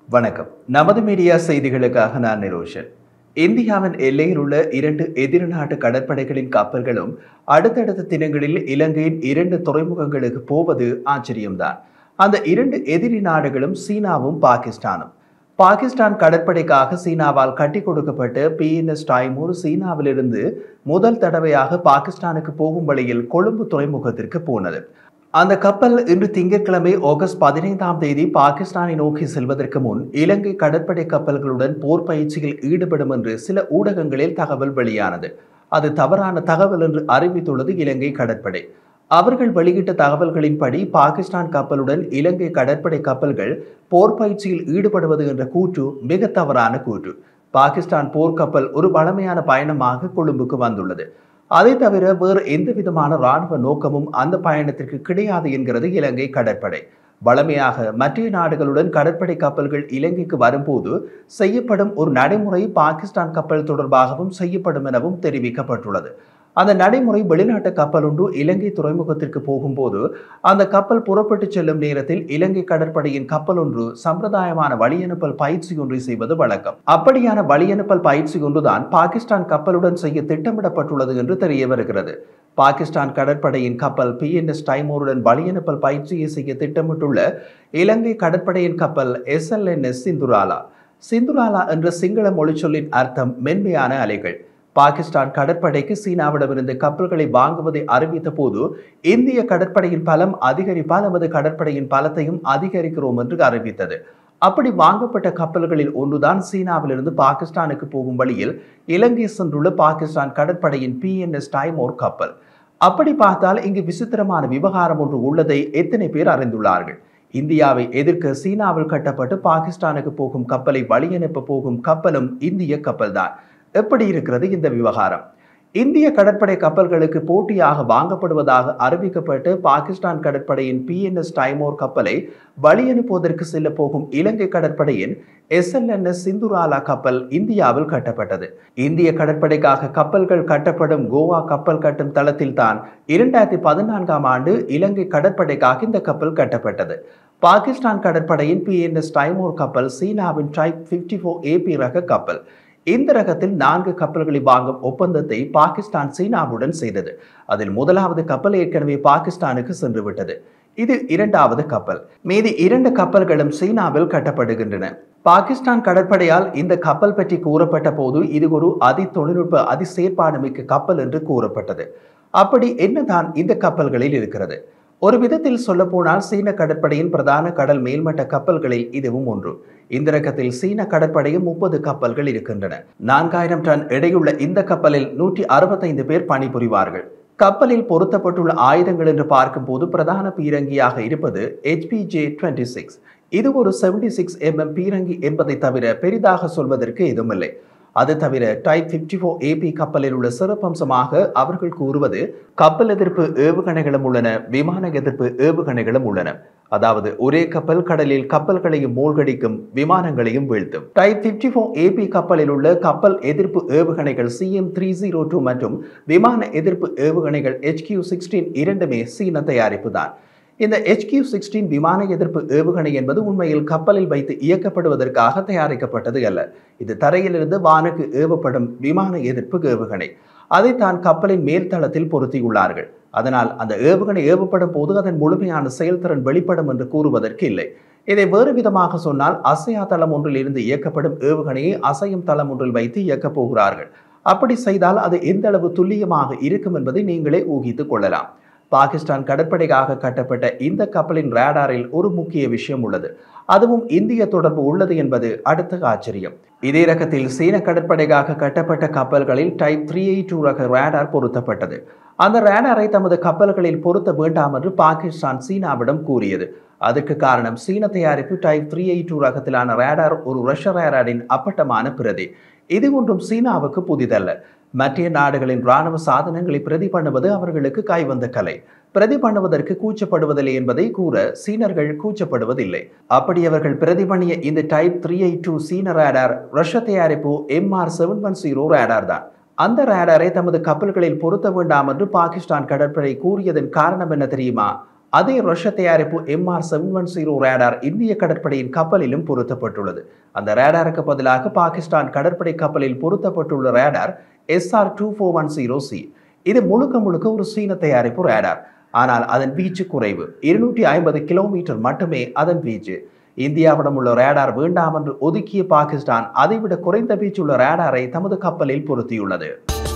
வணக்கம் நமது மீடியா செய்திகளுக்காக நான் நிரோஷன் இந்தியாவின் எல்லையில் உள்ள இரண்டு எதிர் நாட்டு கடற்படைகளின் கப்பல்களும் அடுத்தடுத்த தினங்களில் இலங்கையின் இரண்டு துறைமுகங்களுக்கு போவது ஆச்சரியம்தான் அந்த இரண்டு எதிரி நாடுகளும் சீனாவும் பாகிஸ்தானும் பாகிஸ்தான் கடற்படைக்காக சீனாவால் கட்டி கொடுக்கப்பட்ட பிஎன்எஸ் டைமூர் சீனாவிலிருந்து முதல் தடவையாக பாகிஸ்தானுக்கு போகும் வழியில் கொழும்பு துறைமுகத்திற்கு போனது அந்த கப்பல் இன்று திங்கட்கிழமை ஆகஸ்ட் பதினைந்தாம் தேதி பாகிஸ்தானை நோக்கி செல்வதற்கு முன் இலங்கை கடற்படை கப்பல்களுடன் போர் பயிற்சியில் ஈடுபடும் என்று சில ஊடகங்களில் தகவல் வெளியானது அது தவறான தகவல் என்று அறிவித்துள்ளது இலங்கை கடற்படை அவர்கள் வெளியிட்ட தகவல்களின்படி பாகிஸ்தான் கப்பலுடன் இலங்கை கடற்படை கப்பல்கள் போர் பயிற்சியில் ஈடுபடுவது என்ற கூற்று மிக தவறான கூற்று பாகிஸ்தான் போர்க்கப்பல் ஒரு பழமையான பயணமாக கொழும்புக்கு வந்துள்ளது அதை தவிர வேறு எந்த விதமான இராணுவ நோக்கமும் அந்த பயணத்திற்கு கிடையாது என்கிறது இலங்கை கடற்படை வளமையாக மற்ற நாடுகளுடன் கடற்படை கப்பல்கள் இலங்கைக்கு வரும்போது செய்யப்படும் ஒரு நடைமுறை பாகிஸ்தான் கப்பல் தொடர்பாகவும் செய்யப்படும் எனவும் தெரிவிக்கப்பட்டுள்ளது அந்த நடைமுறை வெளிநாட்டு கப்பல் ஒன்று இலங்கை துறைமுகத்திற்கு போகும்போது அந்த கப்பல் புறப்பட்டு செல்லும் நேரத்தில் இலங்கை கடற்படையின் கப்பல் ஒன்று சம்பிரதாயமான வழியனுப்பல் பயிற்சி ஒன்றை செய்வது வழக்கம் அப்படியான வழியனுப்பல் பயிற்சி ஒன்றுதான் பாகிஸ்தான் கப்பலுடன் செய்ய திட்டமிடப்பட்டுள்ளது என்று தெரிய வருகிறது பாகிஸ்தான் கடற்படையின் கப்பல் பிஎன்எஸ் டைமோருடன் வழியனுப்பல் பயிற்சியை செய்ய திட்டமிட்டுள்ள இலங்கை கடற்படையின் கப்பல் எஸ்எல்என்எஸ் சிந்துராலா சிந்துராலா என்ற சிங்கள மொழிச்சொல்லின் அர்த்தம் மென்மையான அலைகள் பாகிஸ்தான் கடற்படைக்கு சீனாவிடமிருந்து கப்பல்களை வாங்குவதை அறிவித்த போது இந்திய கடற்படையின் பலம் அதிகரிப்பால் நமது கடற்படையின் பலத்தையும் அதிகரிக்கிறோம் என்று அறிவித்தது அப்படி வாங்கப்பட்ட கப்பல்களில் ஒன்றுதான் சீனாவிலிருந்து பாகிஸ்தானுக்கு போகும் வழியில் இலங்கை சென்றுள்ள பாகிஸ்தான் கடற்படையின் பிஎன்எஸ் டைமோர் கப்பல் அப்படி பார்த்தால் இங்கு விசித்திரமான விவகாரம் ஒன்று உள்ளதை எத்தனை பேர் அறிந்துள்ளார்கள் இந்தியாவை எதிர்க்க சீனாவில் கட்டப்பட்டு பாகிஸ்தானுக்கு போகும் கப்பலை வழியனுப்ப போகும் கப்பலும் இந்திய கப்பல்தான் எப்படி இருக்கிறது இந்த விவகாரம் இந்திய கடற்படை கப்பல்களுக்கு போட்டியாக வாங்கப்படுவதாக அறிவிக்கப்பட்டு பாகிஸ்தான் கடற்படையின் பிஎன்எஸ் டைமோர் கப்பலை வழியனுப்புவதற்கு செல்ல போகும் இலங்கை கடற்படையின் எஸ்எல்என்எஸ் சிந்துராலா கப்பல் இந்தியாவில் கட்டப்பட்டது இந்திய கடற்படைக்காக கப்பல்கள் கட்டப்படும் கோவா கப்பல் கட்டும் தளத்தில் தான் இரண்டாயிரத்தி பதினான்காம் ஆண்டு இலங்கை கடற்படைக்காக இந்த கப்பல் கட்டப்பட்டது பாகிஸ்தான் கடற்படையின் பிஎன்எஸ் டைமோர் கப்பல் சீனாவின் டைப் பிப்டி ஃபோர் ஏபி ரக கப்பல் இந்த ரகத்தில் நான்கு கப்பல்களை வாங்கும் ஒப்பந்தத்தை பாகிஸ்தான் சீனாவுடன் செய்தது அதில் முதலாவது கப்பல் ஏற்கனவே பாகிஸ்தானுக்கு சென்று விட்டது இது இரண்டாவது கப்பல் மீதி இரண்டு கப்பல்களும் சீனாவில் கட்டப்படுகின்றன பாகிஸ்தான் கடற்படையால் இந்த கப்பல் பற்றி கூறப்பட்ட போது இது ஒரு அதி தொழில்நுட்ப அதி செயற்பாடு மிக்க கப்பல் என்று கூறப்பட்டது அப்படி என்னதான் இந்த கப்பல்களில் இருக்கிறது ஒரு விதத்தில் சொல்ல போனால் சீன கடற்படையின் பிரதான கடல் மேல்மட்ட கப்பல்களில் இதுவும் ஒன்று இந்த ரகத்தில் சீன கடற்படையும் முப்பது கப்பல்கள் இருக்கின்றன நான்காயிரம் டன் எடையுள்ள இந்த கப்பலில் நூற்றி அறுபத்தைந்து பேர் பணிபுரிவார்கள் கப்பலில் பொருத்தப்பட்டுள்ள ஆயுதங்கள் என்று பார்க்கும்போது பிரதான பீரங்கியாக இருப்பது ஹெச்பிஜே டுவெண்ட்டி சிக்ஸ் இது ஒரு செவன்டி சிக்ஸ் எம்எம் பீரங்கி என்பதை தவிர பெரிதாக சொல்வதற்கு எதுவுமில்லை அது தவிர டைப் பிப்டி ஃபோர் ஏபி கப்பலில் உள்ள சிறப்பம்சமாக அவர்கள் கூறுவது கப்பல் எதிர்ப்பு ஏவுகணைகளும் உள்ளன விமான எதிர்ப்பு ஏவுகணைகளும் உள்ளன அதாவது ஒரே கப்பல் கடலில் கப்பல்களையும் மூழ்கடிக்கும் விமானங்களையும் வீழ்த்தும் டைப் பிப்டி ஃபோர் ஏபி கப்பலில் உள்ள கப்பல் எதிர்ப்பு ஏவுகணைகள் சிஎம் த்ரீ ஜீரோ டூ மற்றும் விமான எதிர்ப்பு ஏவுகணைகள் ஹெச்கியூ சிக்ஸ்டீன் இரண்டுமே சீன தயாரிப்பு தான் இந்த ஹெச்கியூ சிக்ஸ்டீன் விமான எதிர்ப்பு ஏவுகணை என்பது உண்மையில் கப்பலில் வைத்து இயக்கப்படுவதற்காக தயாரிக்கப்பட்டது அல்ல இது தரையிலிருந்து வானுக்கு ஏவப்படும் விமான எதிர்ப்பு ஏவுகணை அதை தான் கப்பலின் மேல்தளத்தில் பொருத்தியுள்ளார்கள் அதனால் அந்த ஏவுகணை ஏவப்படும் போது அதன் முழுமையான செயல்திறன் வெளிப்படும் என்று கூறுவதற்கு இல்லை இதை வேறு விதமாக சொன்னால் அசையா தளம் ஒன்றில் இருந்து இயக்கப்படும் ஏவுகணையை அசையும் தளம் ஒன்றில் வைத்து இயக்கப் போகிறார்கள் அப்படி செய்தால் அது எந்த அளவு துல்லியமாக இருக்கும் என்பதை நீங்களே ஊகித்துக் கொள்ளலாம் பாகிஸ்தான் கடற்படைக்காக கட்டப்பட்ட இந்த கப்பலின் ரேடாரில் ஒரு முக்கிய விஷயம் உள்ளது அதுவும் இந்திய தொடர்பு உள்ளது என்பது அடுத்த ஆச்சரியம் இதே ரகத்தில் சீன கடற்படைக்காக கட்டப்பட்ட கப்பல்களில் டைப் த்ரீ எயிட் டூ ரக ரேடார் பொருத்தப்பட்டது அந்த ரேடாரை தமது கப்பல்களில் பொருத்த வேண்டாம் என்று பாகிஸ்தான் சீனாவிடம் கூறியது அதற்கு காரணம் சீன தயாரிப்பு டைப் த்ரீ எயிட் டூ ரகத்திலான ரேடார் ஒரு ரஷ்ய ரேடாரின் அப்பட்டமான பிரதி இது ஒன்றும் சீனாவுக்கு புதிதல்ல மற்ற நாடுகளின் இராணுவ சாதனங்களை பிரதி பண்ணுவது அவர்களுக்கு கைவந்த கலை பிரதி பண்ணுவதற்கு கூச்சப்படுவதில்லை என்பதை கூற சீனர்கள் கூச்சப்படுவதில்லை அப்படி அவர்கள் பிரதி பண்ணிய இந்த டைப் த்ரீ எயிட் டூ சீன ரேடார் ரஷ்ய தயாரிப்பு MR seven one zero radar தான் அந்த ரேடாரை தமது கப்பல்களில் பொருத்த வேண்டாம் என்று பாகிஸ்தான் கடற்படை கூறியதன் காரணம் என்ன தெரியுமா அதே ரஷ்ய தயாரிப்பு MR seven one zero radar இந்திய கடற்படையின் கப்பலிலும் பொருத்தப்பட்டுள்ளது அந்த ரேடாருக்கு பதிலாக பாகிஸ்தான் கடற்படை கப்பலில் பொருத்தப்பட்டுள்ள radar SR two four one zero C இது முழுக்க முழுக்க ஒரு சீன தயாரிப்பு ரேடார் ஆனால் அதன் வீச்சு குறைவு இருநூற்றி ஐம்பது கிலோமீட்டர் மட்டுமே அதன் வீச்சு இந்தியாவிடம் உள்ள ரேடார் வேண்டாம் என்று ஒதுக்கிய பாகிஸ்தான் அதைவிட குறைந்த வீச்சுள்ள ரேடாரை தமது கப்பலில் பொருத்தியுள்ளது